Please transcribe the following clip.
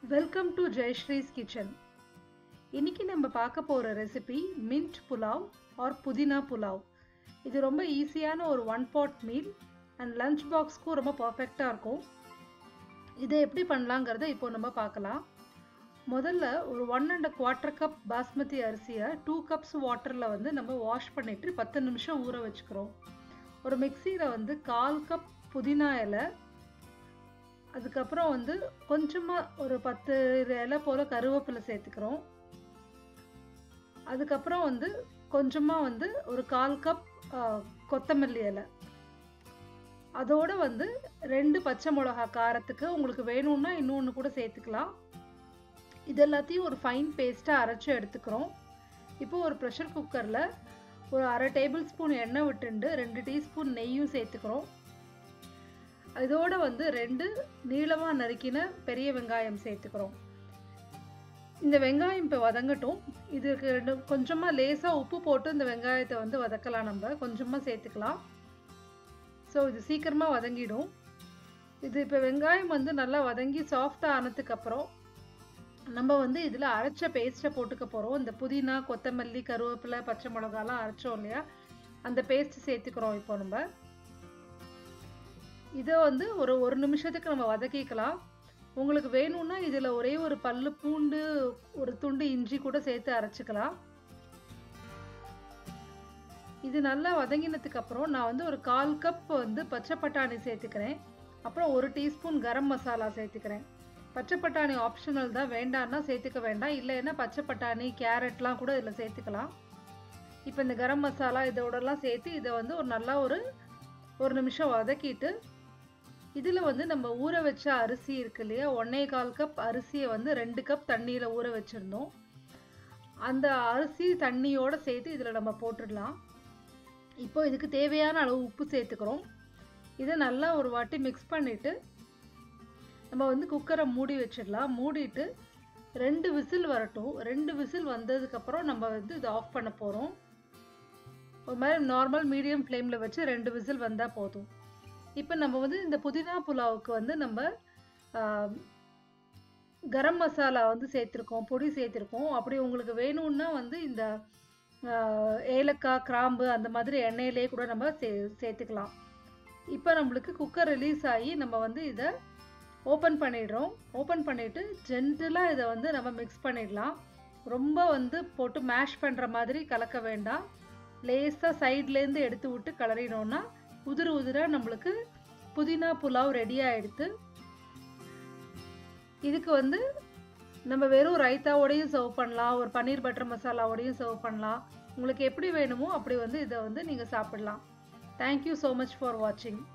welcome to Jayasree's kitchen இன்னைக்கு நம்ம பார்க்க போகிற ரெசிபி மின்ட் புலாவ் ஆர் புதினா புலாவ் இது ரொம்ப ஈஸியான ஒரு one pot meal and lunch பாக்ஸ்க்கும் ரொம்ப பர்ஃபெக்டாக இருக்கும் இதை எப்படி பண்ணலாங்கிறத இப்போ நம்ம பார்க்கலாம் முதல்ல ஒரு one and quarter cup basmati அரிசியை டூ கப்ஸ் வாட்டரில் வந்து நம்ம வாஷ் பண்ணிவிட்டு பத்து நிமிஷம் ஊற வச்சுக்கிறோம் ஒரு மிக்சியில் வந்து கால் கப் புதினா இலை அதுக்கப்புறம் வந்து கொஞ்சமாக ஒரு பத்து இலை போல் கருவேப்பிலை சேர்த்துக்கிறோம் அதுக்கப்புறம் வந்து கொஞ்சமாக வந்து ஒரு கால் கப் கொத்தமல்லி இலை அதோடு வந்து ரெண்டு பச்சை மிளகா காரத்துக்கு உங்களுக்கு வேணும்னா இன்னொன்று கூட சேர்த்துக்கலாம் இது எல்லாத்தையும் ஒரு ஃபைன் பேஸ்ட்டாக அரைச்சி எடுத்துக்கிறோம் இப்போ ஒரு ப்ரெஷர் குக்கரில் ஒரு அரை டேபிள் ஸ்பூன் எண்ணெய் விட்டுண்டு ரெண்டு டீஸ்பூன் நெய்யும் சேர்த்துக்கிறோம் இதோட வந்து ரெண்டு நீளமாக நறுக்கின பெரிய வெங்காயம் சேர்த்துக்கிறோம் இந்த வெங்காயம் இப்போ வதங்கட்டும் இதுக்கு ரெண்டு கொஞ்சமாக லேசாக உப்பு போட்டு இந்த வெங்காயத்தை வந்து வதக்கலாம் நம்ம கொஞ்சமாக சேர்த்துக்கலாம் ஸோ இது சீக்கிரமாக வதங்கிடும் இது இப்போ வெங்காயம் வந்து நல்லா வதங்கி சாஃப்டாக ஆனதுக்கப்புறம் நம்ம வந்து இதில் அரைச்ச பேஸ்ட்டை போட்டுக்க போகிறோம் இந்த புதினா கொத்தமல்லி கருவேப்பிலை பச்சை மிளகாலாம் அரைச்சோம் இல்லையா அந்த பேஸ்ட் சேர்த்துக்கிறோம் இப்போ நம்ம இதை வந்து ஒரு ஒரு நிமிஷத்துக்கு நம்ம வதக்கிக்கலாம் உங்களுக்கு வேணும்னா இதில் ஒரே ஒரு பல்லு பூண்டு ஒரு துண்டு இஞ்சி கூட சேர்த்து அரைச்சிக்கலாம் இது நல்லா வதங்கினதுக்கு அப்புறம் நான் வந்து ஒரு கால் கப் வந்து பச்சை பட்டாணி சேர்த்துக்கிறேன் அப்புறம் ஒரு டீஸ்பூன் கரம் மசாலா சேர்த்துக்கிறேன் பச்சை பட்டாணி ஆப்ஷனல் தான் வேண்டான்னா சேர்த்துக்க வேண்டாம் இல்லைன்னா பச்சை பட்டாணி கேரட்லாம் கூட இதில் சேர்த்துக்கலாம் இப்போ இந்த கரம் மசாலா இதோடலாம் சேர்த்து இதை வந்து ஒரு நல்லா ஒரு ஒரு நிமிஷம் வதக்கிட்டு இதில் வந்து நம்ம ஊற வச்ச அரிசி இருக்கு இல்லையா ஒன்னே கால் கப் அரிசியை வந்து ரெண்டு கப் தண்ணியில் ஊற வச்சுருந்தோம் அந்த அரிசி தண்ணியோடு சேர்த்து இதில் நம்ம போட்டுடலாம் இப்போ இதுக்கு தேவையான அளவு உப்பு சேர்த்துக்கிறோம் இதை நல்லா ஒரு வாட்டி மிக்ஸ் பண்ணிவிட்டு நம்ம வந்து குக்கரை மூடி வச்சிடலாம் மூடிட்டு ரெண்டு விசில் வரட்டும் ரெண்டு விசில் வந்ததுக்கப்புறம் நம்ம வந்து இதை ஆஃப் பண்ண போகிறோம் ஒரு மாதிரி நார்மல் மீடியம் ஃப்ளேமில் வச்சு ரெண்டு விசில் வந்தால் போதும் இப்போ நம்ம வந்து இந்த புதினா புலாவுக்கு வந்து நம்ம கரம் மசாலா வந்து சேர்த்துருக்கோம் பொடி சேர்த்துருக்கோம் அப்படி உங்களுக்கு வேணும்னா வந்து இந்த ஏலக்காய் கிராம்பு அந்த மாதிரி எண்ணெயிலே கூட நம்ம சே சேர்த்துக்கலாம் இப்போ நம்மளுக்கு குக்கர் ரிலீஸ் ஆகி நம்ம வந்து இதை ஓப்பன் பண்ணிடுறோம் ஓப்பன் பண்ணிவிட்டு ஜென்டலாக இதை வந்து நம்ம மிக்ஸ் பண்ணிடலாம் ரொம்ப வந்து போட்டு மேஷ் பண்ணுற மாதிரி கலக்க வேண்டாம் லேஸாக சைட்லேருந்து எடுத்து விட்டு கலரினோன்னா உதிர உதிர நம்மளுக்கு புதினா புலாவ் ரெடி ஆகிடுது இதுக்கு வந்து நம்ம வெறும் ரைத்தாவோடையும் சர்வ் பண்ணலாம் ஒரு பன்னீர் பட்டர் மசாலாவோடையும் சர்வ் பண்ணலாம் உங்களுக்கு எப்படி வேணுமோ அப்படி வந்து இதை வந்து நீங்கள் சாப்பிடலாம் தேங்க்யூ ஸோ மச் ஃபார் வாட்சிங்